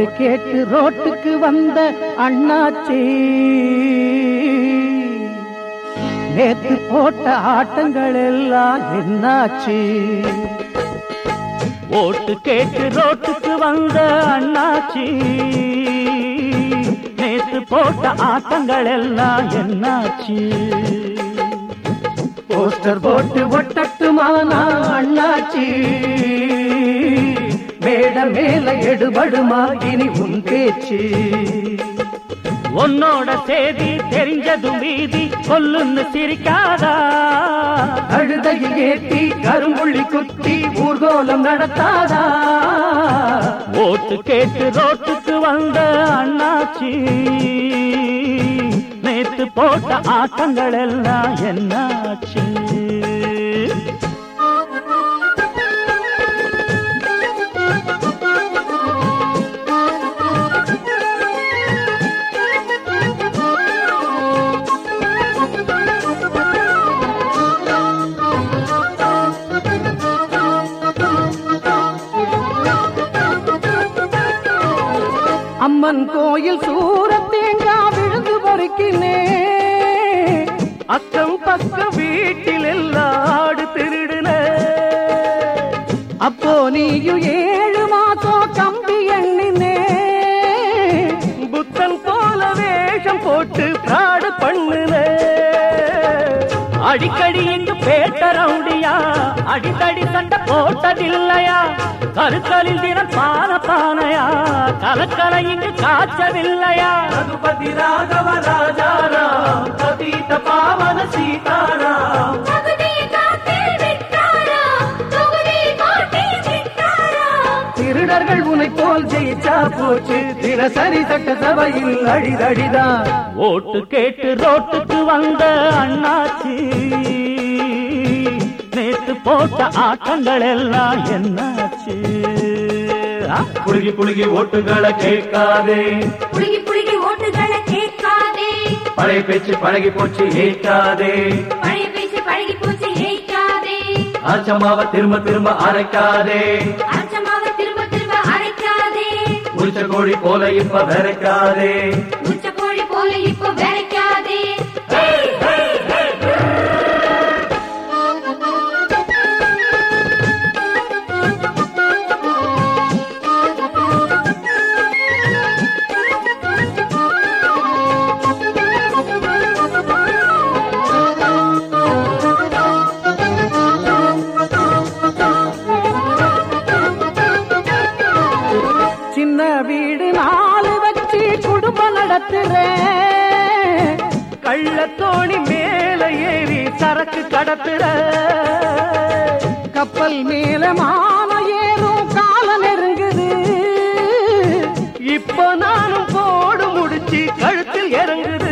ஓட்டு கேட்டு ரோட்டுக்கு வந்த அண்ணாச்சி நேத்து போட்ட ஆட்டங்கள் எல்லாம் என்னாச்சு ஓட்டு கேட்டு ரோட்டுக்கு வந்த அண்ணாச்சி நேத்து போட்ட ஆட்டங்கள் எல்லாம் என்னாச்சு போஸ்டர் போட்டு ஒட்டட்டுமானா அண்ணாச்சி மேட மேல எடுபடுமா இனி உன் பேச்சு உன்னோட செய்தி தெரிஞ்சதும் வீதி கொல்லுன்னு சிரிக்காதா கழுதையில் ஏத்தி கரும்புள்ளி குத்தி ஊர்கோலம் நடத்தாதா ஓட்டு கேட்டு ரோட்டுக்கு வந்த அண்ணாச்சி நேத்து போட்ட ஆட்டங்கள் எல்லாம் என்னாச்சு அம்மன் கோயில் சூர தேங்காய் விழுந்து பொறுக்கினே அக்கம் பக்கம் வீட்டில் எல்லாம் ஆடு திருடுன அப்போ நீயும் ஏழு மாசம் கம்பி எண்ணினே புத்தன் போல வேஷம் போட்டு பிராடு பண்ணுன அடிக்கடி இங்கு பேட்ட ரவுடியா அடித்தடி சண்டை போட்டதில்லையா கருத்தலில் தினம் பான பானையா கலக்கலை இங்கு காய்ச்சவில்லையா ரகுபதி ராகவ ராஜாராம் கதீத பாவன சீதாராம் திருடர்கள் உனை போல் ஜெயிச்சா போச்சு தினசரி சட்டசபையில் அடிதடிதான் ஓட்டு கேட்டு ரோட்டுக்கு வந்த அண்ணாச்சி நேத்து போட்ட ஆட்டங்கள் எல்லாம் என்னாச்சு ஆ? புழுகி புழுகி ஓட்டுகளை கேட்காதே புடுங்கி புடுங்கி ஓட்டுகளை கேட்காதே பழைய பேச்சு பழகி போச்சு ஏற்காதே பழைய பேச்சு பழகி போச்சு ஏய்க்காதே ஆச்சமாவ திரும்ப திரும்ப அரைக்காதே அச்சமாவ திரும்ப திரும்ப அரைக்காதே உரிச்ச கோழி போல இப்ப விரைக்காதே உச்ச கோழி போல இப்போ விரைக்காதே சின்ன வீடு நாலு வச்சு குடும்பம் நடத்துறேன் கள்ளத்தோணி மேல ஏறி சரக்கு கடத்துற கப்பல் மேல மான ஏறும் கால நெருங்குது இப்போ நானும் போடு முடிச்சு கழுத்தில் இறங்குது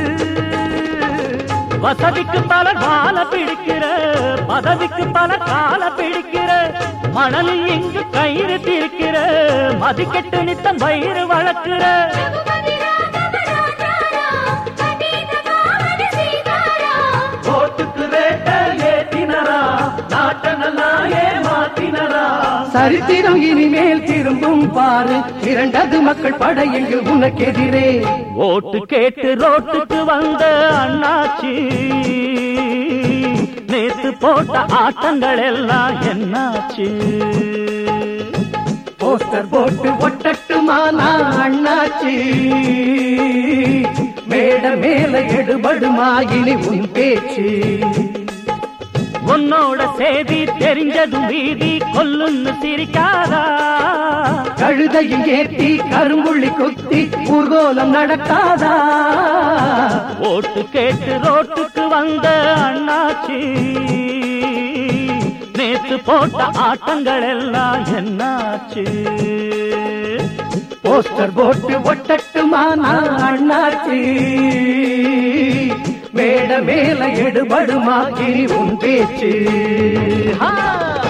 வசதிக்கு பல கால பிடிக்கிற பதவிக்கு பல கால பிடிக்கிற மணல் இங்கு கயிறு தீர்க்கிற மதிக்கெட்டு நித்தம் வயிறு வளர்க்கிற ரகுபதி ராகவ ராஜாராம், பண்டித பாவன சீதாராம். ஓட்டுக்கு ரேட்ட ஏத்தினரா நாட்ட நல்லா ஏமாத்தினரா சரித்திரம் இனிமேல் திரும்பும் பாரு இரண்டது மக்கள் படை எங்கு உனக்கெதிரே ஓட்டு கேட்டு ரோட்டுக்கு வந்த அண்ணாச்சி நேத்து போட்ட ஆட்டங்கள் எல்லாம் என்னாச்சு போஸ்டர் போட்டு ஒட்டட்டுமானா அண்ணாச்சி மேட மேல எடுபடுமா இனி உன் பேச்சு உன்னோட செய்தி தெரிஞ்சதும் வீதி கொல்லுன்னு சிரிக்காதா கழுதையில் ஏத்தி கரும்புள்ளி குத்தி ஊர்கோலம் நடக்காதா ஓட்டு கேட்டு ரோட்டுக்கு வந்த அண்ணாச்சி நேத்து போட்ட ஆட்டங்கள் எல்லாம் என்னாச்சு போஸ்டர் போட்டு ஒட்டட்டுமானா அண்ணாச்சி மேட மேல எடுபடுமா இனி உன் பேச்சு ஆ!